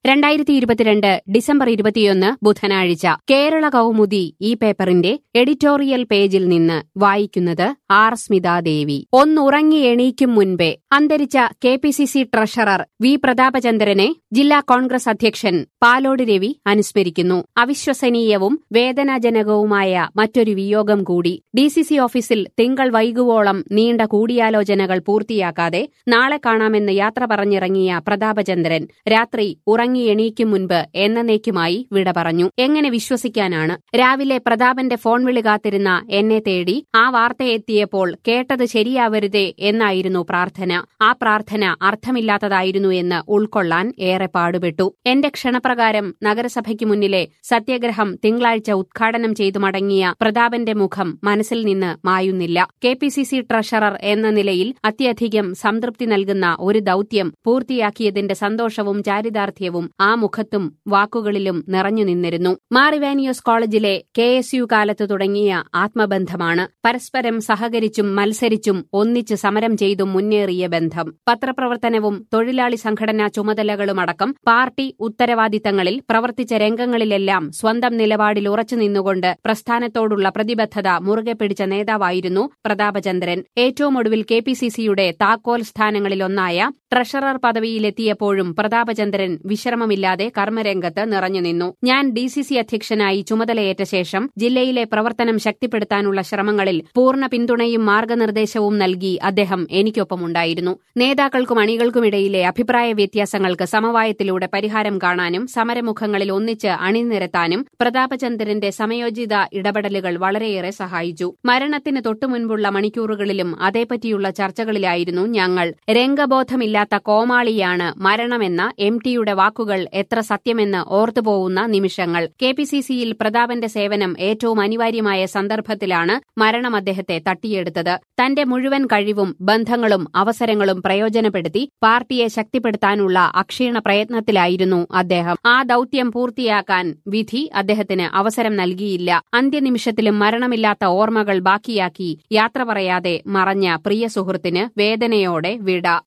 രണ്ടായിരത്തി ഇരുപത്തിരണ്ട് ഡിസംബർ ഇരുപത്തിയൊന്ന് ബുധനാഴ്ച കേരള കൗമുദി ഈ പേപ്പറിന്റെ എഡിറ്റോറിയൽ പേജിൽ നിന്ന് വായിക്കുന്നത് ആർ സ്മിതാദേവി ഒന്നുറങ്ങി എണീക്കും മുൻപേ അന്തരിച്ച K P C C treasurer V പ്രതാപചന്ദ്രനെ ജില്ലാ കോൺഗ്രസ് അധ്യക്ഷൻ പാലോട് രവി അനുസ്മരിക്കുന്നു അവിശ്വസനീയവും വേദനാജനകവുമായ മറ്റൊരു വിയോഗം കൂടി ഡി സി സി ഓഫീസിൽ തിങ്കൾ വൈകുവോളം നീണ്ട കൂടിയാലോചനകൾ പൂർത്തിയാക്കാതെ നാളെ കാണാമെന്ന് യാത്ര പറഞ്ഞിറങ്ങിയ പ്രതാപചന്ദ്രൻ രാത്രി ഉറങ്ങി എണീക്കും മുൻപ് എന്നേക്കുമായി വിട പറഞ്ഞു എങ്ങനെ വിശ്വസിക്കാനാണ് രാവിലെ പ്രതാപന്റെ ഫോൺ വിളി കാത്തിരുന്ന എന്നെ തേടി ആ വാർത്ത എത്തിയപ്പോൾ കേട്ടത് ശരിയാവരുതേ എന്നായിരുന്നു പ്രാർത്ഥന ആ പ്രാർത്ഥന അർത്ഥമില്ലാത്തതായിരുന്നു എന്ന് ഉൾക്കൊള്ളാൻ ഏറെ പാടുപെട്ടു എന്റെ ക്ഷണപ്രകാരം നഗരസഭയ്ക്ക് മുന്നിലെ സത്യാഗ്രഹം തിങ്കളാഴ്ച ഉദ്ഘാടനം ചെയ്തു മടങ്ങിയ പ്രതാപന്റെ മുഖം മനസ്സിൽ നിന്ന് മായുന്നില്ല K P C C treasurer എന്ന നിലയിൽ അത്യധികം സംതൃപ്തി നൽകുന്ന ഒരു ദൌത്യം പൂർത്തിയാക്കിയതിന്റെ സന്തോഷവും ചാരിതാർത്ഥ്യവും ആ മുഖത്തും വാക്കുകളിലും നിറഞ്ഞു നിന്നിരുന്നു മാറിവാനിയോസ് കോളേജിലെ കെ എസ് യു കാലത്ത് തുടങ്ങിയ ആത്മബന്ധമാണ് പരസ്പരം സഹകരിച്ചും മത്സരിച്ചും ഒന്നിച്ച് സമരം ചെയ്തും മുന്നേറിയ ബന്ധം പത്രപ്രവർത്തനവും തൊഴിലാളി സംഘടനാ ചുമതലകളുമടക്കം പാർട്ടി ഉത്തരവാദിത്തങ്ങളിൽ പ്രവർത്തിച്ച രംഗങ്ങളിലെല്ലാം സ്വന്തം നിലപാടിൽ ഉറച്ചു നിന്നുകൊണ്ട് പ്രസ്ഥാനത്തോടുള്ള പ്രതിബദ്ധത മുറുകെ പിടിച്ച നേതാവായിരുന്നു പ്രതാപചന്ദ്രൻ ഏറ്റവും ഒടുവിൽ കെ പി സി സിയുടെ താക്കോൽ സ്ഥാനങ്ങളിലൊന്നായ ട്രഷറർ പദവിയിലെത്തിയപ്പോഴും പ്രതാപചന്ദ്രൻ വിശ്രമമില്ലാതെ കർമ്മരംഗത്ത് നിറഞ്ഞുനിന്നു ഞാൻ ഡി സി സി അധ്യക്ഷനായി ചുമതലയേറ്റ ശേഷം ജില്ലയിലെ പ്രവർത്തനം ശക്തിപ്പെടുത്താനുള്ള ശ്രമങ്ങളിൽ പൂർണ്ണ പിന്തുണയും മാർഗനിർദ്ദേശവും നൽകി അദ്ദേഹം എനിക്കൊപ്പമുണ്ടായിരുന്നു നേതാക്കൾക്കും അണികൾക്കുമിടയിലെ അഭിപ്രായ വ്യത്യാസങ്ങൾക്ക് സമവായത്തിലൂടെ പരിഹാരം കാണാനും സമരമുഖങ്ങളിൽ ഒന്നിച്ച് അണിനിരത്താനും പ്രതാപചന്ദ്രന്റെ സമയോചിത ഇടപെടലുകൾ വളരെയേറെ സഹായിച്ചു മരണത്തിന് തൊട്ടുമുൻപുള്ള മണിക്കൂറുകളിലും അതേപറ്റിയുള്ള ചർച്ചകളിലായിരുന്നു ഞങ്ങൾ രംഗബോധമില്ലാത്ത കോമാളിയാണ് മരണമെന്ന എം ടിയുടെ വാക്കുകൾ എത്ര സത്യമെന്ന് ഓർത്തുപോകുന്ന നിമിഷങ്ങൾ കെ പി സി സിയിൽ പ്രതാപന്റെ സേവനം ഏറ്റവും അനിവാര്യമായ സന്ദർഭത്തിലാണ് മരണം അദ്ദേഹത്തെ തട്ടിയെടുത്തത് തന്റെ മുഴുവൻ കഴിവും ബന്ധങ്ങളും അവസരങ്ങളും പ്രയോജനപ്പെടുത്തി പാർട്ടിയെ ശക്തിപ്പെടുത്താനുള്ള അക്ഷീണ പ്രയത്നത്തിലായിരുന്നു അദ്ദേഹം ആ ദൌത്യം പൂർത്തിയാക്കാൻ വിധി അദ്ദേഹത്തിന് അവസരം നൽകിയില്ല അന്ത്യനിമിഷത്തിലും മരണമില്ലാത്ത ഓർമ്മകൾ ബാക്കിയാക്കി യാത്ര പറയാതെ മറഞ്ഞ പ്രിയ സുഹൃത്തിന് വേദനയോടെ വിട